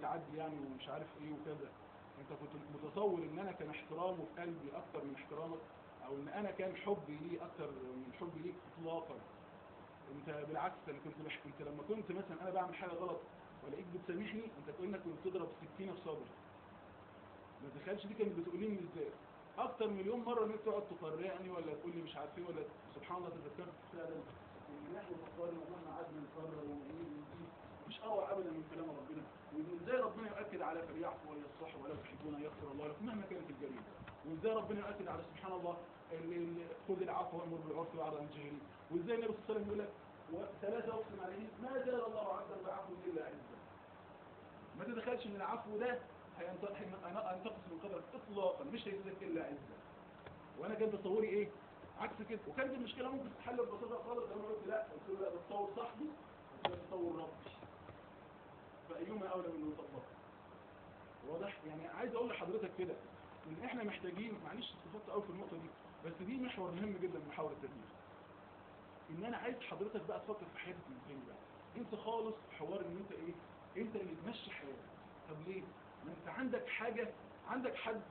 هيعدي يعني ومش عارف ايه وكذا انت كنت متصور ان انا كان احترامه في قلبي اكتر من احترامك او ان انا كان حبي ليه اكتر من حبي ليك اطلاقا انت بالعكس انا كنت بح... انت لما كنت مثلا انا بعمل حاجه غلط والاقيك بتسامحني انت كانك كنت بتضرب سكينه في صدري ما تخيلش دي كانت بتؤلمني ازاي اكتر مليون مره انك تقعد تقرعني ولا تقول لي مش عارف ايه ولا سبحان الله تذكرت فعلا ان نحن فكرنا ومهما قعدنا نكرر ونعيد ونزيد مش اروع ابدا من كلام ربنا وازاي ربنا يؤكد على فليعفوا وليصفحوا ولا تحبون يغفر الله لكم مهما كانت الجريمه وازاي ربنا يؤكد على سبحان الله ال- ال- خذ العفو وامر بالعرف واعرض عن الجاهلين وازاي النبي صلى الله عليه وسلم يقول لك وثلاثه اقسم عليه ما زال الله عبدا بعفو الا عزا ما تتخيلش ان العفو ده هينت- هينتقص من قدرك اطلاقا مش هيزيدك الا عزه وانا كان تصوري ايه عكس كده وكانت المشكله ممكن تتحل ببساطه خالص انا قلت لا قلت له لا ده تصور صاحبي وده تصور ربي فايهما اولى من ان يطبق واضح يعني عايز اقول لحضرتك كده ان احنا محتاجين معلش استفدت قوي في النقطه دي بس دي محور مهم جدا من محاور التدمير ان انا عايز حضرتك بقى تفكر في حياتك من تاني بقى انت خالص حوار ان انت ايه انت اللي تمشي حياتك طب ليه ما انت عندك حاجه عندك حد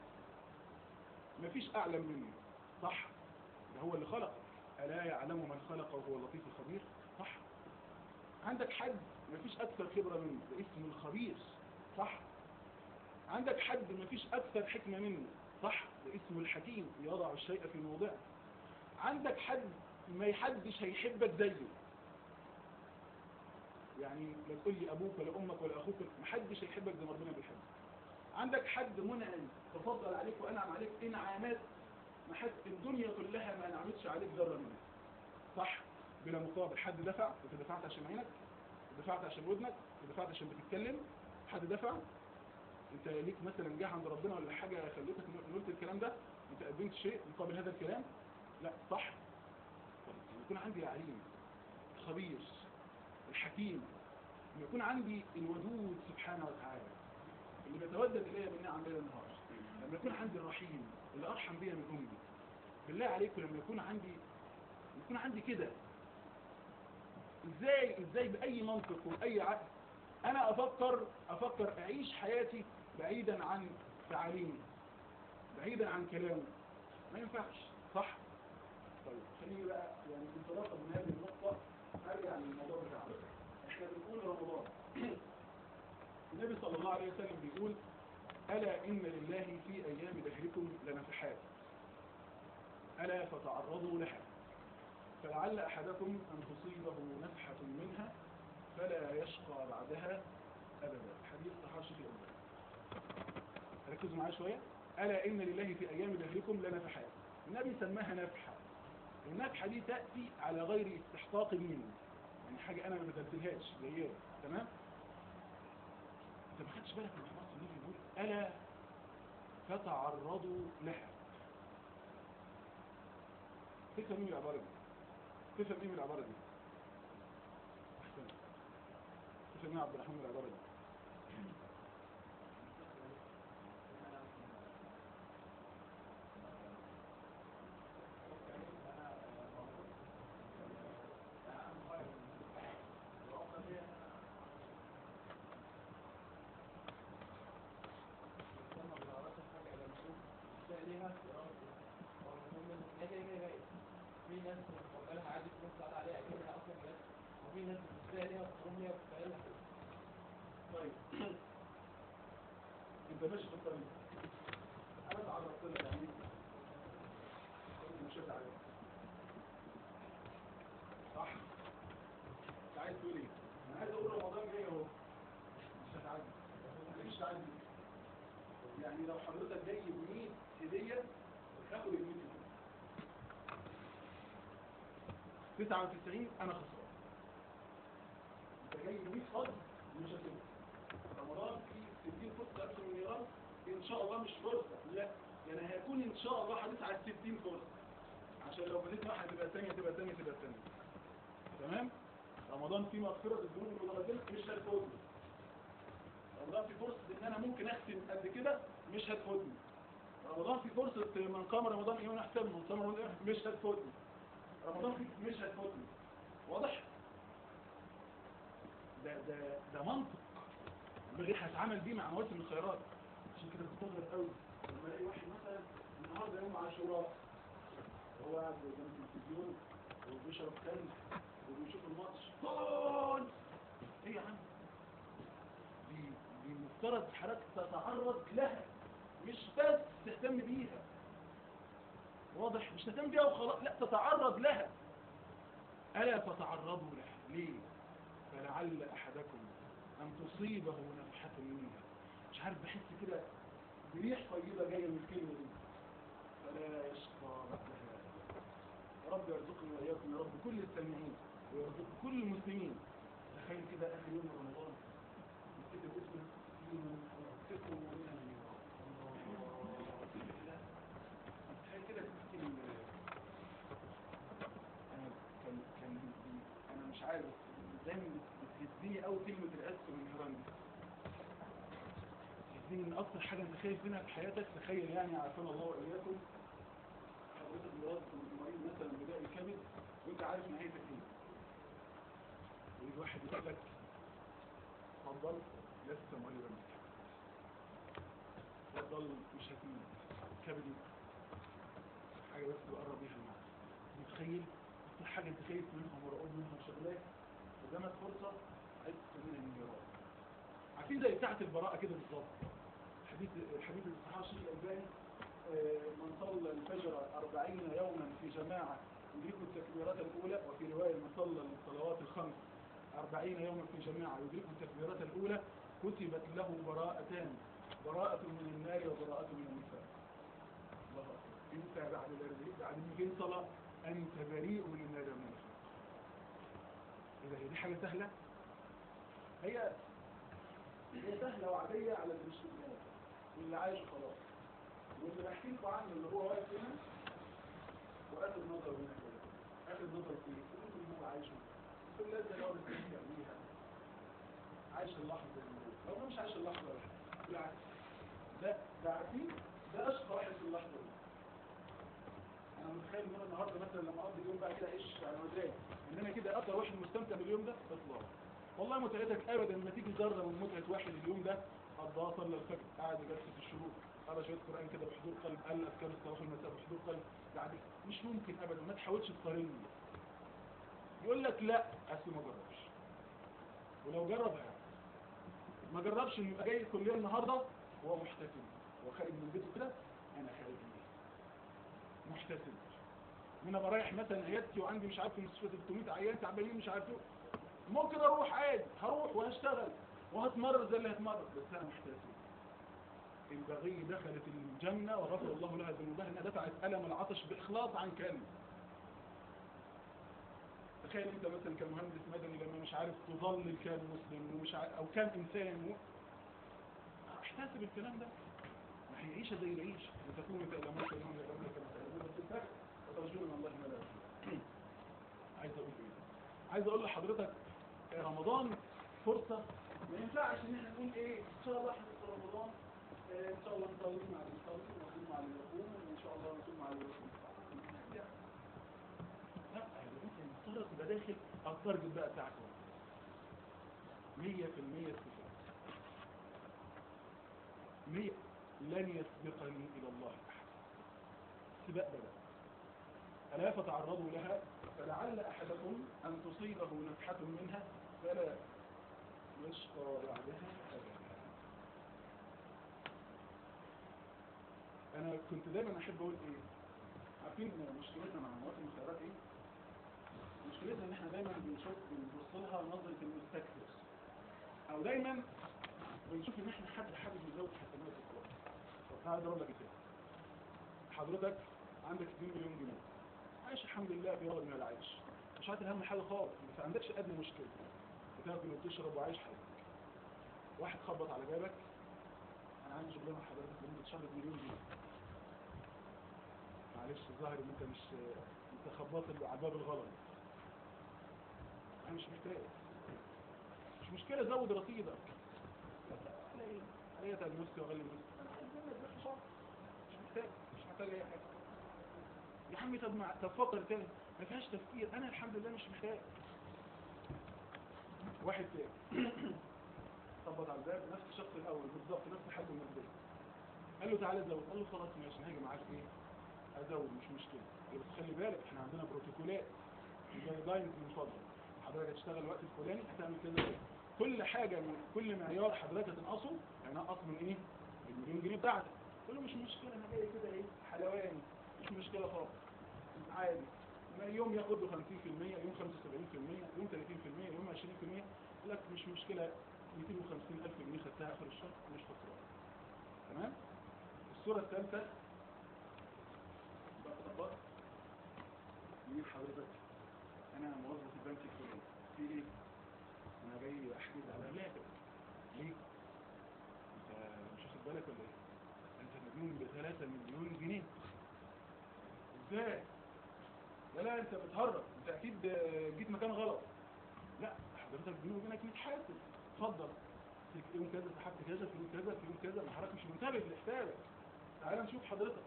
مفيش اعلم منه صح ده هو اللي خلق الا يعلم من خلق وهو اللطيف الخبير صح عندك حد مفيش اكثر خبره منه ده اسمه الخبير صح عندك حد مفيش اكثر حكمه منه صح ده اسمه الحكيم يضع الشيء في موضعه عندك حد ما يحدش هيحبك زيه يعني لا تقول لي ابوك ولا امك ولا اخوك محدش هيحبك زي ما ربنا بيحبك عندك حد منعم تفضل عليك وانعم عليك انعامات ما حد الدنيا كلها ما انعمتش عليك ذره منها صح بلا مقابل حد دفع انت دفعت عشان عينك دفعت عشان ودنك دفعت عشان بتتكلم حد دفع انت ليك مثلا جه عند ربنا ولا حاجه خليتك إن قلت الكلام ده انت قدمت شيء مقابل هذا الكلام لا صح طب يكون عندي العليم الخبير الحكيم ان يكون عندي الودود سبحانه وتعالى اللي بيتودد الي بالنعم ليل نهار لما يكون عندي الرحيم اللي ارحم بيا من امي بالله عليكم لما يكون عندي يكون عندي كده ازاي ازاي باي منطق واي عقل انا افكر افكر اعيش حياتي بعيدا عن تعاليمي بعيدا عن كلامي ما ينفعش صح طيب خليني بقى يعني انطلاقا من هذه النقطه ارجع للموضوع بتاعنا احنا بنقول رمضان النبي صلى الله عليه وسلم بيقول ألا إن لله في أيام دهركم لنفحات ألا فتعرضوا لها فلعل أحدكم أن تصيبه نفحة منها فلا يشقى بعدها أبدا حديث صحاح شيخ الألباني ركزوا معايا شوية ألا إن لله في أيام دهركم لنفحات النبي سماها نفحة النفحة دي تأتي على غير استحقاق منه يعني حاجة أنا ما بدلتلهاش زيها تمام انت ما خدتش بالك من خلاص النبي بيقول الا فتعرضوا لها تفهم ايه من العباره دي تفهم ايه من العباره دي احسن تفهم ايه يا عبد الرحمن من العباره دي في ناس بتقبلها عادي في ناس قاعدة عليها اكنها اصلا ناس وفي ناس بتستاهل ليها وتقوم ليها وتستاهلها طيب انت ماشي في الطريق انا تعرضت لك يعني مشيت عليك صح انت عايز تقول ايه انا عايز اقول رمضان جاي اهو مش هتعدي مش هتعدي يعني لو حضرتك جاي ب 100 هديه هاخد ال 100 99 انا خسران انت جاي ب 100 فضل مش هتبقى رمضان فيه 60 فرصه اكثر من ايران ان شاء الله مش فرصه لا يعني هيكون ان شاء الله حديث على 60 فرصه عشان لو بديت واحد تبقى الثانيه تبقى الثانيه تبقى الثانيه تمام رمضان فيه مغفره الذنوب والمتقدمه مش هتفوتني رمضان في فرصه ان انا ممكن اختم قد كده مش هتفوتني رمضان في فرصه من قام رمضان ايمان احسن من صام رمضان إيمان مش هتفوتني رمضان في مش هتفوتني واضح ده ده ده منطق ينبغي هتعامل بيه مع مواسم الخيرات عشان كده بستغرب قوي لما الاقي واحد مثلا النهارده يوم عاشوراء وهو قاعد قدام التلفزيون وبيشرب كلب وبيشوف الماتش جول ايه يا عم دي دي مفترض حضرتك تتعرض لها مش بس تهتم بيها واضح مش تهتم بيها وخلاص لا تتعرض لها ألا تتعرضوا لها ليه فلعل أحدكم أن تصيبه نفحة منها مش عارف بحس كده بريح طيبة جاية من الكلمة دي فلا يشقى بعدها يا رب يرزقني وإياكم يا رب كل السامعين ويرزق كل المسلمين تخيل كده آخر يوم رمضان نكتب اسم تكتب منها تخيل كده تكتب انا كان كان انا مش عارف دايما بتهزني قوي كلمه الاسف والنيران دي بتهزني ان اكتر حاجه انت خايف منها في حياتك تخيل يعني عافانا الله واياكم حضرتك مريض مريض مثلا بداء الكبد وانت عارف نهايتك ايه ويجي واحد يقول لك اتفضل لست مريضا اتفضل مش هتموت كبدي حاجه بس بقرب بيها المعنى متخيل اكتر حاجه انت خايف منها ومرعوب منها وشغلاك قدامك فرصه عايز تستخدمها للميراث عارفين زي بتاعه البراءه كده بالظبط حديث الحديث الصحيح الشيخ الالباني آه، من صلى الفجر أربعين يوما في جماعة يدرك التكبيرات الأولى وفي رواية من صلى الصلوات الخمس أربعين يوما في جماعة يدرك التكبيرات الأولى كتبت له براءتان براءة من النار وبراءة من النفاق الله أكبر انت بعد الأربعين بعد 200 صلاة انت بريء من النار ومن النفاق اذا هي دي حاجة سهلة هي هي سهلة وعادية على اللي مش فاهم واللي عايش خلاص واللي بحكي لكم عنه اللي هو واقف هنا واخد نظر هنا كده اخد نظر فيه كل اللي هو عايشه كل لازم اللي هو بيستمتع بيها عايش اللحظة دي لو مش عايش اللحظة دي بالعكس ده ده عارفين ده اشقى واحد في اللحظة دي انا متخيل ان انا النهارده مثلا لما اقضي اليوم بقى كده اعيش على مزاج ان انا كده اكتر واحد مستمتع باليوم ده اطلاق والله متعتك ابدا ما تيجي ذره من متعه واحد اليوم ده قضاه صلى الفجر قاعد جلسه الشروق قرا شويه قران كده بحضور قلب قال اذكار الصباح والمساء بحضور قلب يعني مش ممكن ابدا ما تحاولش تقارني يقول لك لا اصل ما جربش ولو جرب هيعرف ما جربش انه يبقى جاي الكليه النهارده وهو محتفل هو خارج من بيته كده انا خارج من بيتي محتسب انا برايح مثلا عيادتي وعندي مش عارف في المستشفى 300 عيان تعبانين مش عارف ايه ممكن اروح عادي هروح وهشتغل وهتمرر زي اللي هتمرر بس انا محتسب البغي دخلت الجنة وغفر الله لها ذنوبها انها دفعت ألم العطش بإخلاص عن كلمة تخيل انت مثلا كمهندس مدني لما مش عارف تظلل كام مسلم ومش عارف او كام انسان و... احتسب الكلام ده ما هي عيشة زي العيش وتكونوا تألمون كأنهم يألمون كما تألمون بس الفرق وترجون من الله ما لا يرجون. عايز اقول ايه عايز اقول لحضرتك رمضان فرصة ما ينفعش ان احنا نقول ايه ان شاء الله احنا في رمضان آه، ان شاء الله نصلي مع اللي يصلي ونصوم مع اللي يصوم وان شاء الله نصوم مع اللي يصوم لا يعني انت المفترض تبقى داخل على التارجت بقى بتاعك 100% استفادة 100 لن يسبقني الى الله احد سباق بدأ ألا فتعرضوا لها فلعل أحدكم أن تصيبه نفحة منها فلا يشقى بعدها أبدا أنا كنت دايما أحب أقول إيه عارفين مشكلتنا مع مواسم الخيرات إيه مشكلتنا إن إحنا دايما بنشوف بنبص لها نظرة المستكبر أو دايما بنشوف إن إحنا حد حابب يزود حسنات الخلاص طب تعالى أقول لك إيه حضرتك عندك 2 مليون جنيه عايش الحمد لله في رغد من العيش مش عاطل هم حاجة خالص بس عندكش أدنى مشكلة بتاكل وبتشرب وعايش حياتك واحد خبط على بابك أنا عندي شغلانة حضرتك لمدة شهر بمليون جنيه معلش الظاهر إن أنت مش أنت خبطت اللي على الباب الغلط أنا مش محتاج مش مشكلة زود رصيدك على إيه؟ على إيه أتعب نفسي وأغلي نفسي أنا عايز منك بس شهر مش محتاج مش محتاج أي حاجة يا عمي طب مع طب فكر تاني ما فيهاش تفكير انا الحمد لله مش محتاج واحد تاني خبط على الباب نفس الشخص الاول بالظبط نفس حجم الماديه قال له تعالى زود قال له خلاص ماشي هاجي معاك ايه ازود مش مشكله قال له بس خلي بالك احنا عندنا بروتوكولات جايد لاينز من فضلك حضرتك هتشتغل الوقت الفلاني هتعمل كذا كذا. كل حاجه من كل معيار حضرتك هتنقصه هينقص من ايه المليون جنيه بتاعتك قال له مش مشكله انا جاي كده ايه حلواني مش مشكله خالص عادي ما يوم ياخد له 50% يوم 75% يوم 30% يوم 20% يقول لك مش مشكله 250 الف جنيه خدتها اخر الشهر مش خسران تمام الصوره الثالثه بقى طبقت يجيب حضرتك انا موظف البنك الفلاني في ايه انا جاي احجز على اللعبه ليه انت مش واخد بالك ولا ايه انت مديون ب 3 مليون جنيه ازاي لا لا انت بتهرب انت اكيد آه، جيت مكان غلط لا حضرتك بيني وبينك نتحاسب اتفضل في يوم كذا سحبت كذا في يوم كذا في يوم كذا ما حضرتك مش منتبه لحسابك تعال نشوف حضرتك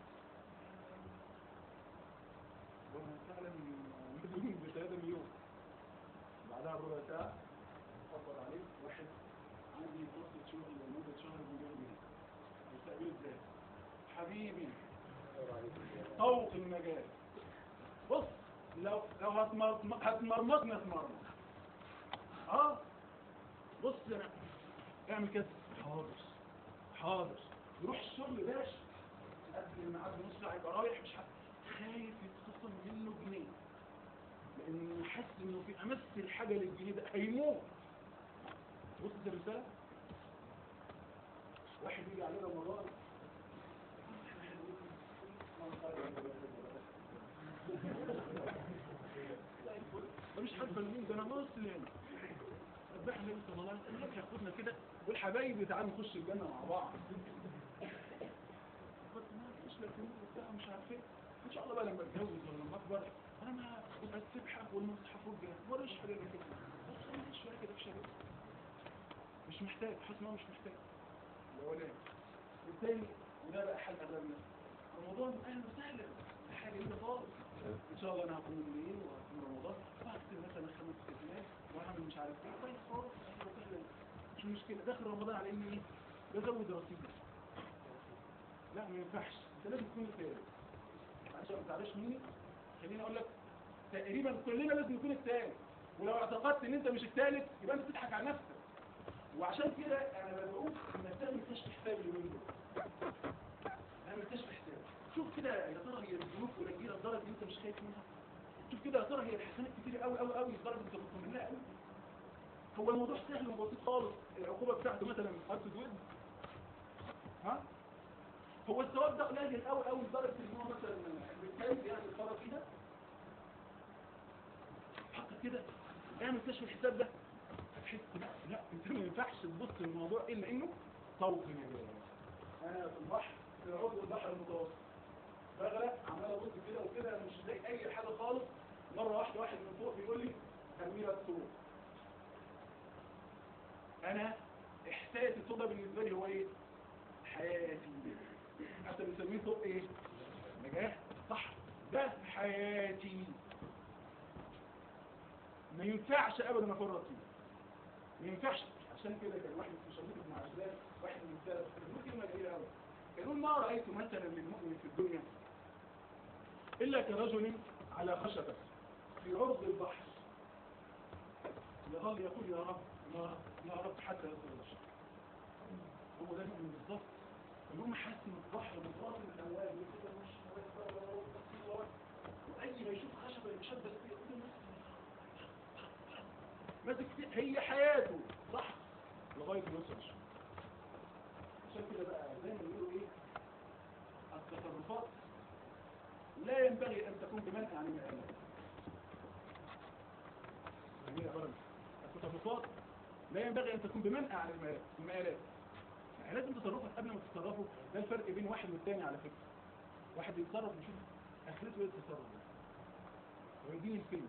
وانا فعلا مديون ب 3 مليون بعدها بربع ساعه اتفضل عليك واحد عندي فرصه شغل لمده شهر بمليون جنيه هيستقبله ازاي حبيبي طوق المجال بص لو لو هتمر- هتمرمطني اتمرمط اه بص انا اعمل كده حاضر حاضر يروح الشغل باشا قبل الميعاد نص ساعه يبقى رايح مش عارف خايف يتخصم منه جنيه لانه حاسس انه في امس الحاجه للجنيه ده هيموت بص الرساله واحد يجي عليه رمضان ده مش حد مين ده انا مسلم سبح النبي صلى الله عليه وسلم ياخدنا كده والحبايب تعالوا نخش الجنه مع بعض قلت ما فيش لا فلوس وبتاع مش عارف ايه ان شاء الله بقى لما اتجوز ولا لما اكبر انا ابقى السبحه والمصحف والجهاز ورش حاجه كده بس انا مش شويه كده في شباب مش محتاج حاسس ان هو مش محتاج الاولاني الثاني وده بقى حل اغلب الناس رمضان اهلا وسهلا ده حاجه جديده خالص ان شاء الله انا هكون الليل وهكون رمضان وهكتب مثلا خمس كتابات وهعمل مش عارف ايه كويس خالص اهلا وسهلا مش مشكله داخل رمضان على اني ايه بزود رصيدي لا ما ينفعش انت لازم تكون الثالث عشان ما تعرفش مني خليني اقول لك تقريبا كلنا لازم نكون الثالث ولو اعتقدت ان انت مش الثالث يبقى انت بتضحك على نفسك وعشان كده انا بدعوك انك تعمل كشف حساب اليومين دول اعمل كشف حساب شوف كده يا ترى هي الذنوب قليله لدرجه ان انت مش خايف منها شوف كده يا ترى هي الحسنات كتير قوي قوي قوي لدرجه انت بتطمن منها قوي هو الموضوع سهل وبسيط خالص العقوبه بتاعته مثلا قصد ود ها هو الثواب ده قليل قوي قوي لدرجه ان هو مثلا بالتالي يعني الفرق فيها حط كده اعمل كشف الحساب ده هتحس لا لا انت ما ينفعش تبص للموضوع الا انه طوق مجال انا في البحر في عرض البحر المتوسط بغرق عمال ابص كده وكده مش لاقي اي حاجه خالص مره واحده واحد من فوق بيقول لي ارمي لك صوت انا احساس الصوت ده بالنسبه لي هو ايه حياتي حتى بنسميه صوت ايه نجاح صح ده حياتي ما ينفعش ابدا افرط فيه ما ينفعش عشان كده كان واحد في شريط ابن عزاز واحد من السلف كان كلمه كبيره قوي كانوا ما رايت مثلا للمؤمن في الدنيا الا كرجل على خشبه في عرض البحر يظل يقول يا رب يا رب يا رب حتى يصل الشر هو ده المؤمن بالظبط المهم حاسس ان البحر متواصل الامواج وكده مش واي ما يشوف خشبه يتشبث فيها يقول ماسك فيه هي حياته صح لغايه ما يوصل الشر عشان كده بقى زي ما بيقولوا ايه التصرفات لا ينبغي ان تكون بمنع عن المآلات يعني يا برد التصرفات لا ينبغي ان تكون بمنع عن المآلات المآلات يعني لازم تصرفك قبل ما تتصرفه ده الفرق بين واحد والتاني على فكره واحد يتصرف يشوف اخرته ايه التصرف ده ويديني الفيلم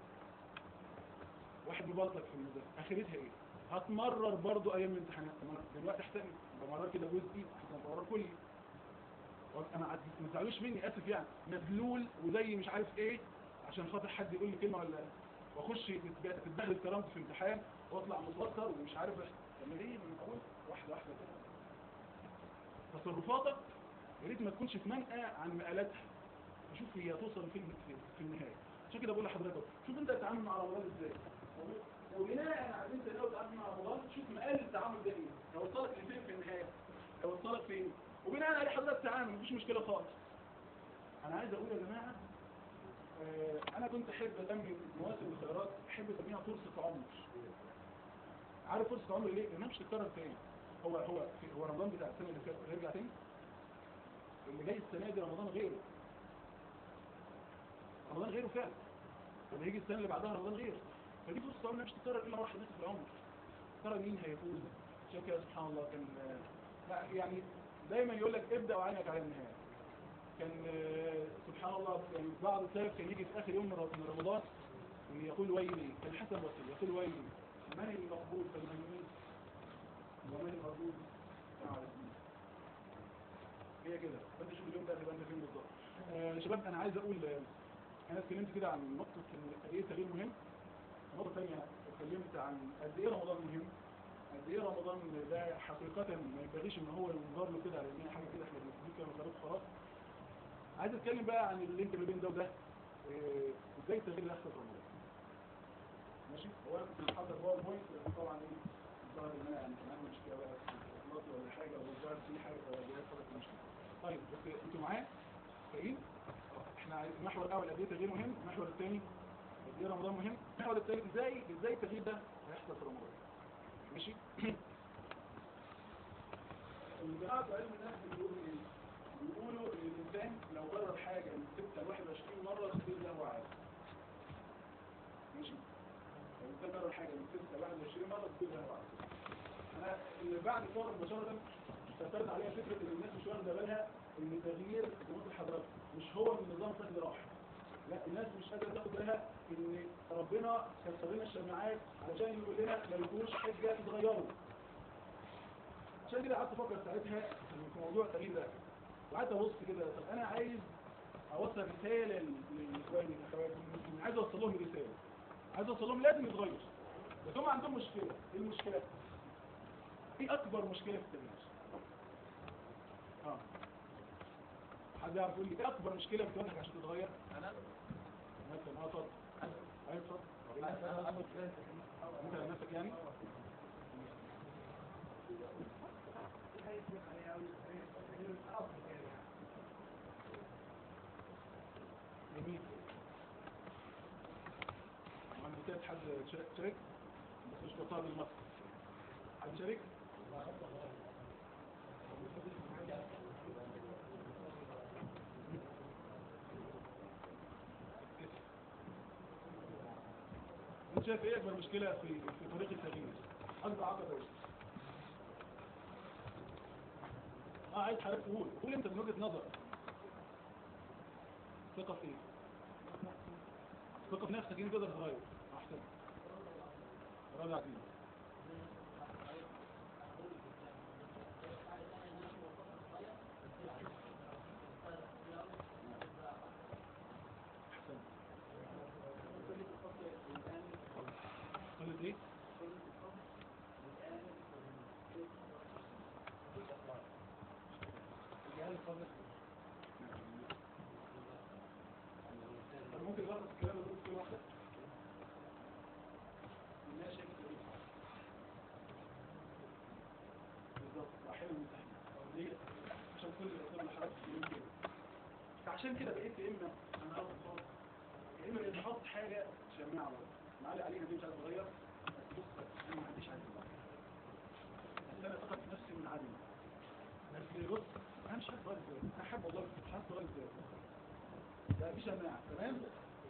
واحد مبلطك في المدرسه اخرتها ايه هتمرر برضو ايام الامتحانات دلوقتي احسن بمرر كده جزئي احسن بمرر كلي انا عاد ما تزعلوش مني اسف يعني مدلول وزي مش عارف ايه عشان خاطر حد يقول لي كلمه ولا واخش تتبهدل كرامتي في امتحان واطلع متوتر ومش عارف لما نيجي نقول واحده واحده كده تصرفاتك يا ريت ما تكونش في منأى عن مقالاتها شوف هي توصل فين في, في النهايه عشان كده بقول لحضرتك شوف انت تتعامل مع رمضان ازاي وبناء على انت لو تتعامل مع رمضان شوف مقال التعامل ده ايه هيوصلك لفين في النهايه هيوصلك فين وبناء عليه حضرتك تعامل مفيش مشكله خالص انا عايز اقول يا جماعه آه، انا كنت احب اسمي مواسم الخيرات احب اسميها فرصه عمر عارف فرصه عمر ليه؟ لانها مش هتتكرر تاني هو هو في- هو رمضان بتاع السنه اللي فاتت هيرجع تاني اللي جاي السنه دي رمضان غيره رمضان غيره فعلا لما يجي السنه اللي بعدها رمضان غيره فدي فرصه عمر مش تتكرر الا واحده بس في العمر ترى مين هيفوز عشان كده سبحان الله كان آه، لا، يعني دايما يقول لك ابدا وعينك على النهايه كان آه، سبحان الله يعني بعض السلف كان يجي في اخر يوم من ر- من رمضان يقول ويلي كان حسن بصري يقول ويلي من المقبول فالمجنون ومن المردود فعلى الدين. هي كده فانت شوف اليوم ده هتبقى انت فين بالظبط آه، شباب انا عايز اقول آه، انا اتكلمت كده عن نقطه ان قد ايه التغيير مهم نقطه ثانيه اتكلمت عن قد ايه رمضان مهم قد ايه رمضان ده حقيقه ما ينبغيش ان هو ينظر له كده على ان هي حاجه كده احنا بنسميه كده وخلاص خلاص عايز اتكلم بقى عن اللينك ما بين ده وده إيه، ازاي التغيير اللي يحصل في رمضان ماشي هو انا كنت محضر باوربوينت بس طبعا ايه الظاهر ان انا يعني كان عندي مشكله بقى في الاطلاق ولا حاجه ولا الظاهر في حاجه جايه في المشكله طيب بس انتوا معايا فاهمين آه، احنا عايز- المحور الاول قد ايه التغيير مهم المحور الثاني قد ايه رمضان مهم المحور الثالث ازاي ازاي التغيير ده هيحصل في رمضان ماشي الجماعه في علم النفس بيقولوا ايه بيقولوا ان الانسان لو جرب حاجه من 6 ل 21 مره التغيير ده هو عادي ماشي لو الانسان جرب حاجه من 6 ل 21 مره التغيير ده هو عادي انا اللي بعد فور مباشره اثرت عليها فكره ان الناس مش واخده بالها ان التغيير زي ما قلت لحضرتك مش هو من نظام سهل راح لا الناس مش قادره تاخد بالها ان ربنا كسر لنا الشماعات علشان يقول لنا مالكوش حجه تتغيروا عشان كده قعدت افكر ساعتها في موضوع التغيير ده وقعدت ابص كده طب انا عايز اوصل رساله لاخواني الاخوات المسلمين عايز اوصل لهم رساله عايز اوصل لهم لازم يتغير بس هم عندهم مشكله ايه المشكله؟ ايه اكبر مشكله في التغيير؟ اه حد يعرف يقول لي ايه اكبر مشكله بتواجهك عشان تتغير؟ انا مثلا اه اتفضل ايوه اتفضل انا انا انت نفسك يعني؟ جميل عم بتاعت حد شارك شارك؟ بس مش مرتبط بالمصر حد شارك؟ انت شايف ايه اكبر مشكله في في طريق التغيير؟ اكبر عقبه ايه؟ اه عايز حضرتك تقول قول انت من وجهه نظرك ثقه في ايه؟ ثقه في نفسك انت تقدر تغير احسن راضي عزيز احسن قلت ايه؟ طب ممكن نلخص الكلام اللي قلته في واحده؟ الناس شايفه ايه؟ بالظبط واحيانا مستحيل ليه؟ عشان كل الاسباب اللي حضرتك بتقول كده فعشان كده بقيت يا اما انا هاخد خالص يا اما بقيت احط حاجه شماعه برضه معلق عليها دي مش عايز اتغير بس بص انا ما عنديش عايز اتغير بس انا ثقه في نفسي من عدم بس بص انا مش هتغير ازاي انا حابب والله بس مش هتغير ازاي ده في شماعه تمام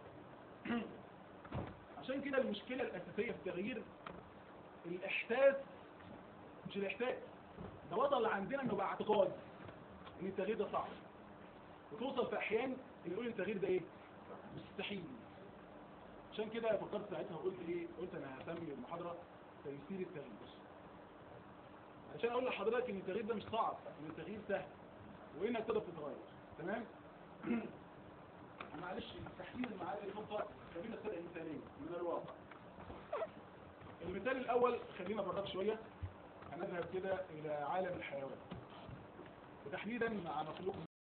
عشان كده المشكله الاساسيه في التغيير الاحساس مش الاحساس ده وصل عندنا انه بقى اعتقاد ان التغيير ده صعب وتوصل في احيان ان يقول التغيير ده ايه مستحيل عشان كده فكرت ساعتها وقلت ايه قلت انا هسمي المحاضره تيسير التغيير عشان اقول لحضرتك ان التغيير ده مش صعب ان التغيير سهل وانك تقدر تتغير تمام معلش تحديد المعادن النقطه خلينا نستدعي مثالين من الواقع المثال الاول خلينا براك شويه هنذهب كده الى عالم الحيوان وتحديدا مع مخلوق